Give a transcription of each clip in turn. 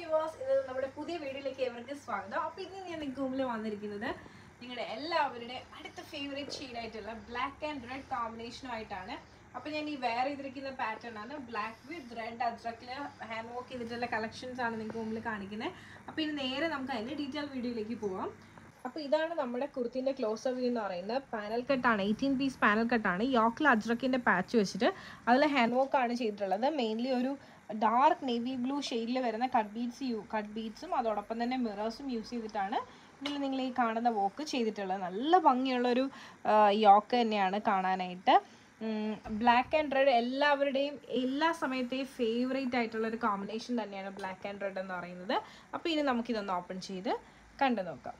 viewers ഇത് നമ്മുടെ പുതിയ വീഡിയോയിലേക്ക് ഏവർക്ക് സ്വാഗതം അപ്പോൾ ഇന്ന് ഞാൻ നിങ്ങൾക്ക് മുമ്പിൽ വന്നിരിക്കുന്നത് നിങ്ങളുടെ എല്ലാവരുടെ അടുത്ത ഫേവറേറ്റ് ഷെയ്ഡായിട്ടുള്ള ബ്ലാക്ക് ആൻഡ് റെഡ് കോമ്പിനേഷനുമായിട്ടാണ് അപ്പോൾ ഞാൻ ഈ വെയർ ചെയ്തിരിക്കുന്ന പാറ്റേൺ ആണ് ബ്ലാക്ക് വിത്ത് റെഡ് അജ്രക്കിൽ ഹാൻഡ് വർക്ക് ചെയ്തിട്ടുള്ള കളക്ഷൻസ് ആണ് നിങ്ങൾക്ക് മുമ്പിൽ കാണിക്കുന്നത് അപ്പോൾ ഇനി നേരെ നമുക്ക് അതിൻ്റെ ഡീറ്റെയിൽ വീഡിയോയിലേക്ക് പോവാം അപ്പോൾ ഇതാണ് നമ്മുടെ കുർത്തിൻ്റെ ക്ലോസ് വ്യൂ എന്ന് പറയുന്നത് പാനൽ കട്ടാണ് എയ്റ്റീൻ പീസ് പാനൽ കട്ടാണ് യോക്കിൽ അജ്രക്കിൻ്റെ പാച്ച് വെച്ചിട്ട് അതിൽ ഹാൻഡ് വർക്ക് ആണ് ചെയ്തിട്ടുള്ളത് മെയിൻലി ഒരു ഡാർക്ക് നേവി ബ്ലൂ ഷെയ്ഡിൽ വരുന്ന കട്ട് ബീഡ്സ് യൂ കട്ട് ബീഡ്സും അതോടൊപ്പം തന്നെ മിറേഴ്സും യൂസ് ചെയ്തിട്ടാണ് ഇതിൽ നിങ്ങൾ ഈ കാണുന്ന വർക്ക് ചെയ്തിട്ടുള്ളത് നല്ല ഭംഗിയുള്ളൊരു യോക്ക് തന്നെയാണ് കാണാനായിട്ട് ബ്ലാക്ക് ആൻഡ് റെഡ് എല്ലാവരുടെയും എല്ലാ സമയത്തെയും ഫേവറേറ്റ് ആയിട്ടുള്ള ഒരു കോമ്പിനേഷൻ തന്നെയാണ് ബ്ലാക്ക് ആൻഡ് റെഡ് എന്ന് പറയുന്നത് അപ്പോൾ ഇനി നമുക്കിതൊന്ന് ഓപ്പൺ ചെയ്ത് കണ്ടു നോക്കാം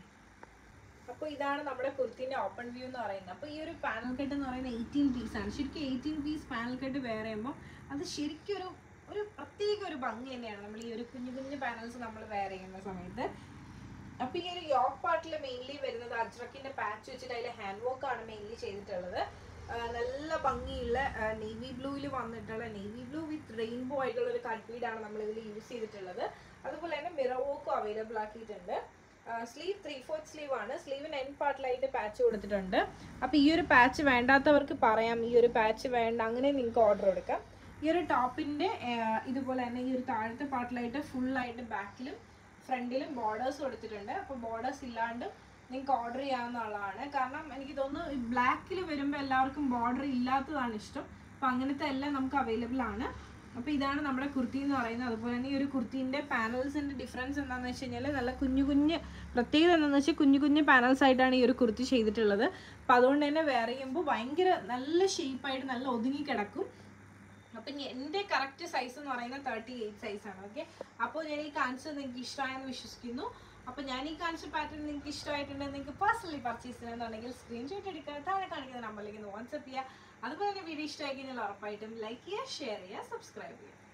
അപ്പോൾ ഇതാണ് നമ്മുടെ കുർത്തിന്റെ ഓപ്പൺ വ്യൂ എന്ന് പറയുന്നത് അപ്പോൾ ഈ ഒരു പാനൽ കട്ട് എന്ന് പറയുന്നത് എയ്റ്റീൻ പീസ് ആണ് ശരിക്കും എയ്റ്റീൻ പീസ് പാനൽ കട്ട് വേറെ ചെയ്യുമ്പോൾ അത് ശരിക്കും ഒരു ഒരു പ്രത്യേക ഒരു ഭംഗി തന്നെയാണ് നമ്മൾ ഈ ഒരു കുഞ്ഞു കുഞ്ഞു പാനൽസ് നമ്മൾ വെയർ ചെയ്യുന്ന സമയത്ത് അപ്പോൾ ഈ ഒരു യോക്ക് പാർട്ടിൽ മെയിൻലി വരുന്നത് അജ്രക്കിന്റെ പാച്ച് വെച്ചിട്ട് അതിൽ ഹാൻഡ് വർക്ക് ആണ് മെയിൻലി ചെയ്തിട്ടുള്ളത് ആ, നല്ല ഭംഗിയുള്ള നേവി ബ്ലൂവിൽ വന്നിട്ടുള്ള നേവി ബ്ലൂ വിത്ത് റെയിൻബോ ആയിട്ടുള്ള ഒരു കട്ട് ബീഡാണ് നമ്മൾ ഇതിൽ യൂസ് ചെയ്തിട്ടുള്ളത് അതുപോലെ തന്നെ മിറർ വർക്കും അവൈലബിൾ ആക്കിയിട്ടുണ്ട് സ്ലീവ് ത്രീ ഫോർത്ത് സ്ലീവ് ആണ് സ്ലീവിന് എൻ പാർട്ടിലായിട്ട് പാച്ച് കൊടുത്തിട്ടുണ്ട് അപ്പോൾ ഈ ഒരു പാച്ച് വേണ്ടാത്തവർക്ക് പറയാം ഈ ഒരു പാച്ച് വേണ്ട അങ്ങനെ നിങ്ങൾക്ക് ഓർഡർ കൊടുക്കാം ഈ ഒരു ടോപ്പിൻ്റെ ഇതുപോലെ തന്നെ ഈ ഒരു താഴത്തെ പാർട്ടിലായിട്ട് ഫുള്ളായിട്ട് ബാക്കിലും ഫ്രണ്ടിലും ബോർഡേഴ്സ് കൊടുത്തിട്ടുണ്ട് അപ്പോൾ ബോർഡേഴ്സ് ഇല്ലാണ്ട് നിങ്ങൾക്ക് ഓർഡർ ചെയ്യാവുന്നതാണ് കാരണം എനിക്ക് തോന്നുന്നു ബ്ലാക്കിൽ വരുമ്പോൾ എല്ലാവർക്കും ബോർഡർ ഇല്ലാത്തതാണ് ഇഷ്ടം അപ്പോൾ അങ്ങനത്തെ എല്ലാം നമുക്ക് അവൈലബിൾ ആണ് അപ്പോൾ ഇതാണ് നമ്മുടെ കുർത്തി എന്ന് പറയുന്നത് അതുപോലെ തന്നെ ഈ ഒരു കുർത്തീൻ്റെ പാനൽസിൻ്റെ ഡിഫറൻസ് എന്താണെന്ന് വെച്ച് കഴിഞ്ഞാൽ നല്ല കുഞ്ഞു കുഞ്ഞ് പ്രത്യേകത എന്താണെന്ന് വെച്ചാൽ കുഞ്ഞു കുഞ്ഞു പാനൽസ് ആയിട്ടാണ് ഈ ഒരു കുർത്തി ചെയ്തിട്ടുള്ളത് അപ്പോൾ അതുകൊണ്ട് തന്നെ വെയർ ചെയ്യുമ്പോൾ ഭയങ്കര നല്ല ഷേപ്പായിട്ട് നല്ല ഒതുങ്ങി കിടക്കും അപ്പം ഇനി എൻ്റെ കറക്റ്റ് സൈസ് എന്ന് പറയുന്നത് തേർട്ടി എയ്റ്റ് സൈസാണ് ഓക്കെ അപ്പോൾ ഞാൻ ഈ കാണിച്ചത് നിങ്ങൾക്ക് ഇഷ്ടമായെന്ന് വിശ്വസിക്കുന്നു അപ്പോൾ ഞാൻ ഈ കാണിച്ച പാറ്റേൺ നിങ്ങൾക്ക് ഇഷ്ടമായിട്ടുണ്ടെങ്കിൽ നിങ്ങൾക്ക് പേഴ്സണലി പർച്ചേസ് ചെയ്യണമെന്നുണ്ടെങ്കിൽ സ്ക്രീൻഷോട്ട് എടുക്കുക താഴെ കാണിക്കുന്ന നമ്പറിലേക്ക് ഒന്ന് വാട്സപ്പ് ചെയ്യുക അതുപോലെ തന്നെ വീഡിയോ ഇഷ്ടമായി കഴിഞ്ഞാൽ ഉറപ്പായിട്ടും ലൈക്ക് ചെയ്യുക ഷെയർ ചെയ്യുക സബ്സ്ക്രൈബ് ചെയ്യുക